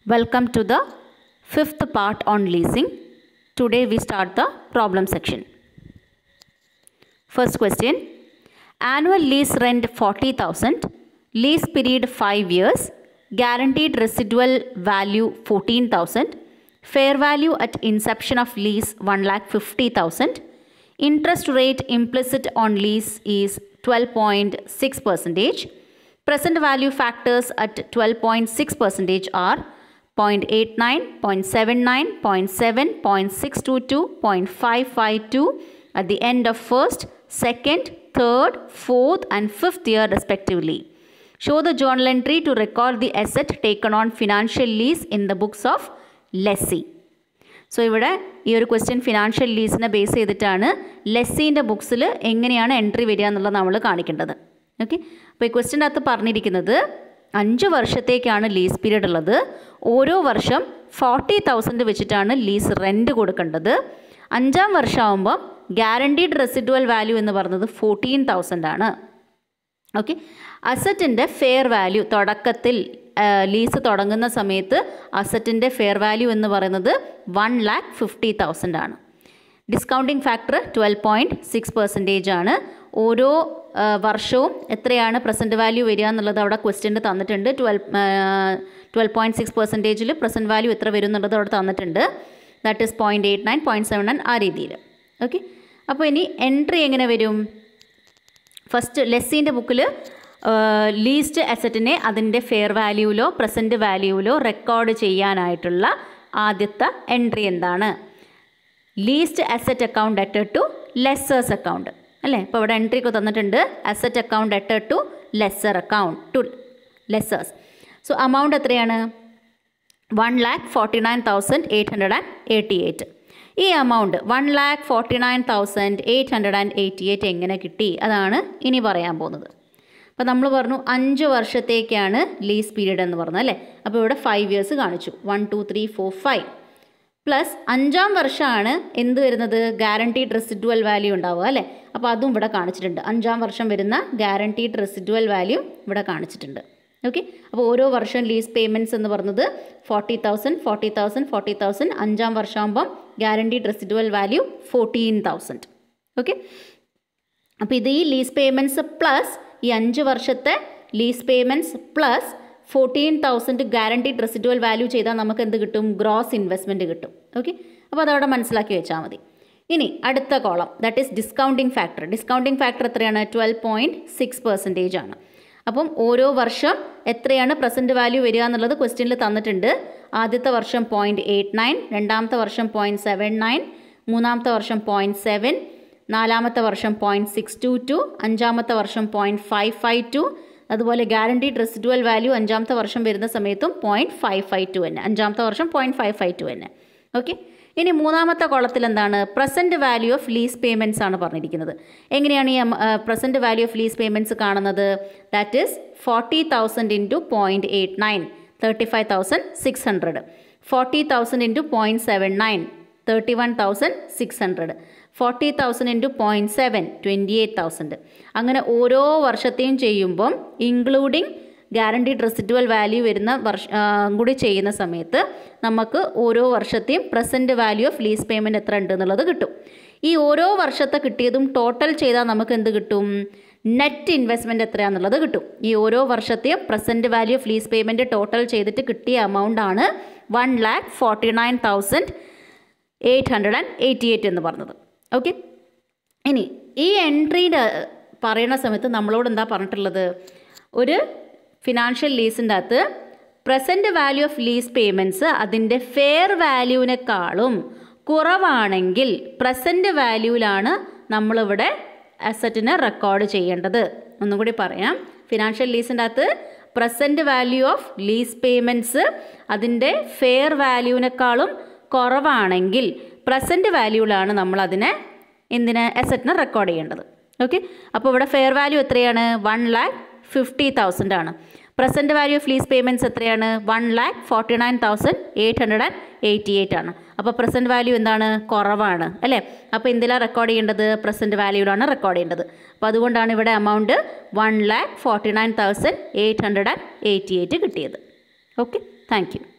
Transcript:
Welcome to the fifth part on leasing. Today we start the problem section. First question Annual lease rent 40,000, lease period 5 years, guaranteed residual value 14,000, fair value at inception of lease 1,50,000, interest rate implicit on lease is 12.6 percentage. Present value factors at 12.6 percentage are 0.89, 0.79, 0.7, 0.622, 0.552 at the end of first, second, third, fourth and fifth year respectively. Show the journal entry to record the asset taken on financial lease in the books of lessee. So ഇവിടെ ഈ ഒരു question financial ലീസിനെ base ചെയ്തിട്ടാണ് ലെസ്സിൻ്റെ ബുക്സിൽ എങ്ങനെയാണ് entry വരിക എന്നുള്ളത് നമ്മൾ കാണിക്കേണ്ടത് okay അപ്പോൾ ഈ ക്വസ്റ്റ്യൻ്റെ അകത്ത് പറഞ്ഞിരിക്കുന്നത് അഞ്ച് വർഷത്തേക്കാണ് ലീസ് പീരീഡ് ഉള്ളത് ഓരോ വർഷം ഫോർട്ടി തൗസൻഡ് വെച്ചിട്ടാണ് ലീസ് റെൻറ്റ് കൊടുക്കേണ്ടത് അഞ്ചാം വർഷമാകുമ്പം ഗ്യാരണ്ടീഡ് റെസിഡുവൽ വാല്യൂ എന്ന് പറയുന്നത് ഫോർട്ടീൻ തൗസൻഡ് ആണ് ഓക്കെ അസറ്റിൻ്റെ ഫെയർ വാല്യൂ തുടക്കത്തിൽ ലീസ് തുടങ്ങുന്ന സമയത്ത് അസറ്റിൻ്റെ ഫെയർ വാല്യൂ എന്ന് പറയുന്നത് വൺ ലാക്ക് ഫിഫ്റ്റി തൗസൻഡ് ആണ് discounting factor twelve point six percentage ആണ് ഓരോ വർഷവും എത്രയാണ് പ്രസൻറ്റ് വാല്യൂ വരിക എന്നുള്ളത് അവിടെ ക്വസ്റ്റ്യൻ തന്നിട്ടുണ്ട് ട്വൽവ് ട്വൽവ് പോയിൻറ്റ് സിക്സ് പെർസെൻറ്റേജിൽ പ്രസൻറ്റ് വാല്യൂ എത്ര വരും എന്നുള്ളത് അവിടെ തന്നിട്ടുണ്ട് that is point eight nine point seven nine ആ രീതിയിൽ ഓക്കെ അപ്പോൾ ഇനി എൻട്രി എങ്ങനെ വരും ഫസ്റ്റ് ലെസ്സിൻ്റെ ബുക്കിൽ ലീസ്റ്റ് അസറ്റിനെ അതിൻ്റെ ഫെയർ വാല്യൂവിലോ പ്രസൻറ്റ് വാല്യൂവിലോ റെക്കോർഡ് ചെയ്യാനായിട്ടുള്ള ആദ്യത്തെ എൻട്രി എന്താണ് ലീസ്റ്റ് അസറ്റ് അക്കൗണ്ട് അറ്റർ ടു ലെസ്സേഴ്സ് അക്കൗണ്ട് അല്ലേ ഇപ്പോൾ ഇവിടെ എൻട്രി ഒക്കെ തന്നിട്ടുണ്ട് അസറ്റ് അക്കൗണ്ട് അറ്റർ to lessor account to lessor's so amount എത്രയാണ് one lakh forty nine thousand eight hundred and eighty eight ഈ amount one lakh forty nine thousand eight hundred and eighty eight എങ്ങനെ കിട്ടി അതാണ് ഇനി പറയാൻ പോകുന്നത് അപ്പോൾ നമ്മൾ പറഞ്ഞു അഞ്ച് വർഷത്തേക്കാണ് ലീസ് പീരീഡ് എന്ന് പറഞ്ഞത് അല്ലേ അപ്പോൾ ഇവിടെ ഫൈവ് ഇയേഴ്സ് കാണിച്ചു one two three four five plus അഞ്ചാം വർഷമാണ് എന്ത് വരുന്നത് ഗ്യാരണ്ടീഡ് റെസിഡുവൽ വാല്യൂ ഉണ്ടാവുക അല്ലേ അപ്പോൾ അതും ഇവിടെ കാണിച്ചിട്ടുണ്ട് അഞ്ചാം വർഷം വരുന്ന ഗ്യാരണ്ടീഡ് റെസിഡുവൽ വാല്യൂ ഇവിടെ കാണിച്ചിട്ടുണ്ട് ഓക്കെ അപ്പോൾ ഓരോ വർഷം ലീസ് പേയ്മെൻറ്റ്സ് എന്ന് പറഞ്ഞത് forty thousand forty thousand forty thousand അഞ്ചാം വർഷമാകുമ്പം guaranteed residual value fourteen thousand okay അപ്പോൾ ഇത് ഈ ലീസ് പേയ്മെൻറ്റ്സ് പ്ലസ് ഈ അഞ്ച് വർഷത്തെ lease payments plus fourteen thousand guaranteed residual value ചെയ്താൽ നമുക്ക് എന്ത് കിട്ടും ഗ്രോസ് ഇൻവെസ്റ്റ്മെൻറ്റ് കിട്ടും ഓക്കെ അപ്പോൾ അതവിടെ മനസ്സിലാക്കി വെച്ചാൽ മതി ഇനി അടുത്ത column that is discounting factor discounting factor എത്രയാണ് ട്വൽവ് പോയിൻറ്റ് സിക്സ് പെർസെൻറ്റേജ് ആണ് അപ്പം ഓരോ വർഷം എത്രയാണ് പ്രസൻറ്റ് വാല്യൂ വരിക എന്നുള്ളത് ക്വസ്റ്റ്യനിൽ തന്നിട്ടുണ്ട് ആദ്യത്തെ വർഷം പോയിൻറ്റ് എയ്റ്റ് നയൻ രണ്ടാമത്തെ വർഷം പോയിൻറ്റ് സെവൻ നയൻ മൂന്നാമത്തെ വർഷം പോയിൻറ്റ് സെവൻ നാലാമത്തെ വർഷം പോയിൻറ്റ് സിക്സ് ടു ടു അഞ്ചാമത്തെ വർഷം പോയിൻറ്റ് ഫൈവ് ഫൈവ് ടു അതുപോലെ ഗ്യാരണ്ടീഡ് റെസിഡുവൽ വാല്യൂ അഞ്ചാമത്തെ വർഷം വരുന്ന സമയത്തും പോയിൻറ്റ് ഫൈവ് ഫൈവ് ടു തന്നെ അഞ്ചാമത്തെ വർഷം പോയിൻറ്റ് ഫൈവ് ഫൈവ് ടു തന്നെ ഓക്കെ ഇനി മൂന്നാമത്തെ കോളത്തിൽ എന്താണ് present value of lease payments ആണ് പറഞ്ഞിരിക്കുന്നത് എങ്ങനെയാണ് ഈ present value of lease payments കാണുന്നത് that is forty thousand into point eight nine thirty five thousand six hundred forty thousand into point seven nine thirty one thousand six hundred forty thousand into point seven twenty eight thousand അങ്ങനെ ഓരോ വർഷത്തെയും ചെയ്യുമ്പം including guaranteed residual value വരുന്ന വർഷ കൂടി ചെയ്യുന്ന സമയത്ത് നമുക്ക് ഓരോ വർഷത്തെയും present value of lease payment എത്ര ഉണ്ട് എന്നുള്ളത് കിട്ടും ഈ ഓരോ വർഷത്തെ കിട്ടിയതും ടോട്ടൽ ചെയ്താൽ നമുക്ക് എന്ത് കിട്ടും നെറ്റ് ഇൻവെസ്റ്റ്മെൻറ്റ് എത്രയാണെന്നുള്ളത് കിട്ടും ഈ ഓരോ വർഷത്തെയും present value of lease payment total ചെയ്തിട്ട് കിട്ടിയ എമൗണ്ട് ആണ് one lakh forty nine thousand eight hundred and eighty eight എന്ന് പറഞ്ഞത് ഓക്കെ ഇനി ഈ എൻട്രിയുടെ പറയുന്ന സമയത്ത് നമ്മളോട് എന്താ പറഞ്ഞിട്ടുള്ളത് ഒരു ഫിനാൻഷ്യൽ ലീസിൻ്റെ അകത്ത് present value of lease payments അതിൻ്റെ ഫെയർ വാല്യൂവിനേക്കാളും കുറവാണെങ്കിൽ പ്രസൻറ്റ് വാല്യൂവിലാണ് നമ്മളിവിടെ അസറ്റിനെ റെക്കോർഡ് ചെയ്യേണ്ടത് ഒന്നും കൂടി പറയാം ഫിനാൻഷ്യൽ ലീസിൻ്റെ അകത്ത് present value of lease payments അതിൻ്റെ ഫെയർ വാല്യൂവിനേക്കാളും കുറവാണെങ്കിൽ പ്രസൻറ്റ് വാല്യൂവിലാണ് നമ്മൾ അതിനെ എന്തിന് അസറ്റിനെ റെക്കോർഡ് ചെയ്യേണ്ടത് ഓക്കെ അപ്പോൾ ഇവിടെ ഫെയർ വാല്യൂ എത്രയാണ് വൺ ലാക്ക് ഫിഫ്റ്റി തൗസൻഡ് ആണ് present value of lease payments എത്രയാണ് one lakh forty nine thousand eight hundred and eighty eight ആണ് അപ്പോൾ പ്രസൻറ്റ് വാല്യൂ എന്താണ് കുറവാണ് അല്ലേ അപ്പോൾ എന്തിലാണ് റെക്കോർഡ് ചെയ്യേണ്ടത് പ്രസൻറ്റ് വാല്യൂയിലാണ് റെക്കോർഡ് ചെയ്യേണ്ടത് അപ്പോൾ അതുകൊണ്ടാണ് ഇവിടെ amount one lakh forty nine thousand eight hundred and eighty eight കിട്ടിയത് ഓക്കെ താങ്ക് യു